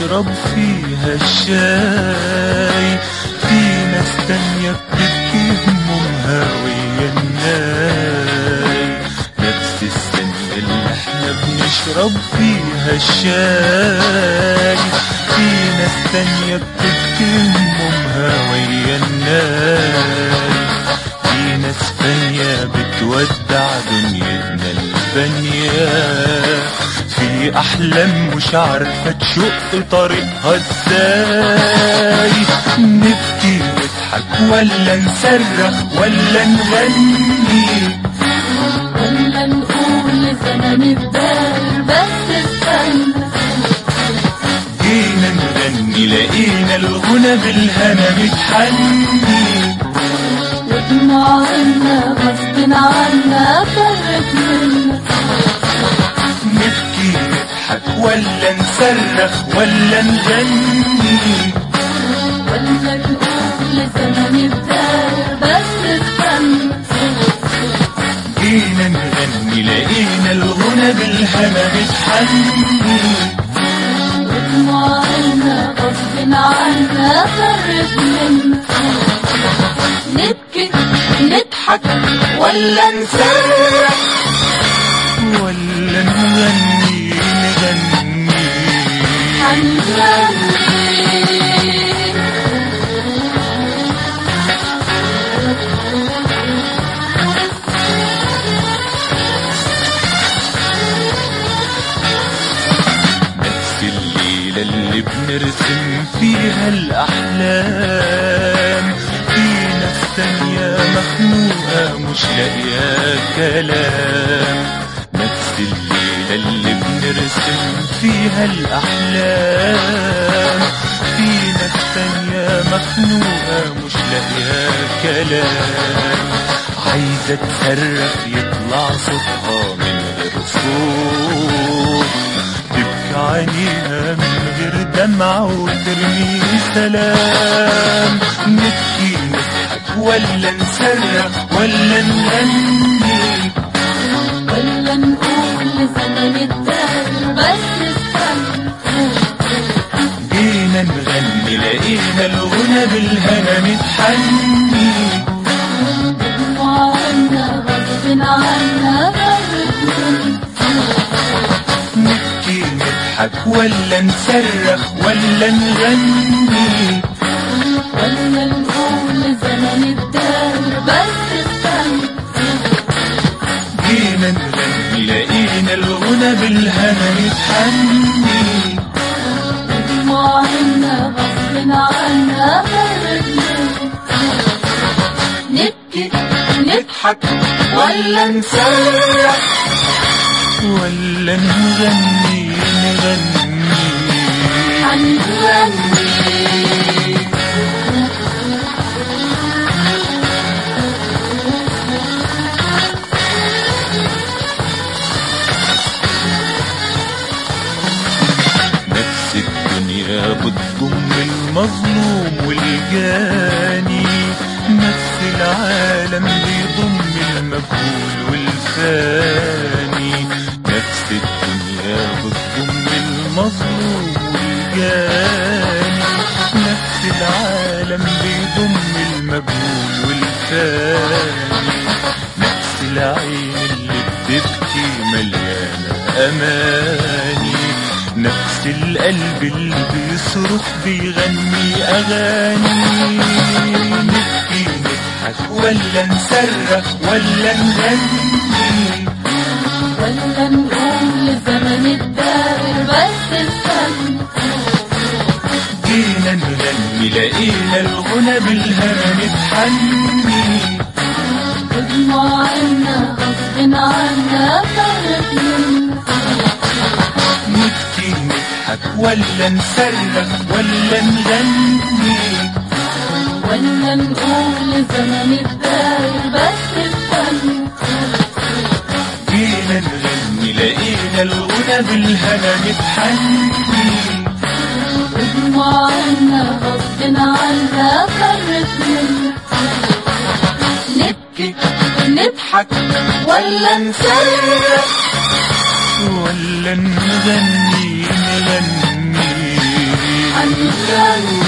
بنشرب فيها الشاي في ناس تانية بتبكي همومها ويا الناي نفس السن اللي احنا بنشرب فيها الشاي في ناس تانية بتبكي همومها ويا الناي في ناس فانية بتودع دنيتنا الفانية في أحلام مش عارفة تشق طريقها ازاي نبكي نضحك ولا نصرخ ولا نغني ولا نقول لزمن الدار بس استنى جينا نغني لقينا الغنى بالهنا متحني ودموعنا غصب عنا فرت منا نبكي نضحك ولا نصرخ ولا نغني ولا نقول لزمن الدار بس استنى جينا نغني لقينا الغنى بالهنا متحني ودموعنا غصب عنا فرت منا نبكي نضحك ولا نصرخ ولا نغني نغني هنغني نفس الليلة اللي بنرسم فيها الأحلام في ناس تانية مخنوقة مش لاقية كلام نفس الليلة اللي بنرسم فيها الأحلام في ناس تانية مخنوقة مش لاقية كلام عايزة تصرخ يطلع صوتها من غير صوت تبكي عينيها من غير دمعة وترمي سلام نبكي نضحك ولا نصرخ ولا نغني ولا نقول لزمن الدار بس استنى جينا نغني لقينا الغنى بالهنا متحني دموعنا غصب عنا فرت منا نبكي نضحك ولا نصرخ ولا نغني ولا نقول لزمن الدار بس استنى جينا نغني لقينا الغنى بالهنا متحني دموعنا غصب عنا فرت منا نبكي نضحك ولا نصرخ ولا نغني نغني هنغني نفس الدنيا بتضم المظلوم والجاني نفس العالم بيضم المجهول والفاني نفس الدنيا بتضم المظلوم والجاني نفس العالم بيضم المجهول والفاني نفس العين اللي بتبكي مليانة أماني نفس القلب اللي بيصرخ بيغني أغاني نبكي نضحك ولا نصرخ ولا نغني ولا نقول لزمن الدار بس استنى جينا نغني لقينا الغنى بالهنا متحني ودموعنا غصب عنا فرت منا نبكي نضحك ولا نصرخ ولا نغني ولا نقول لزمن الدار بس استنى جينا نغني لقينا الغنى بالهنا متحني ودموعنا غصب عنا فرت منا نبكي نضحك ولا نصرخ ولا نغني نغني الجنة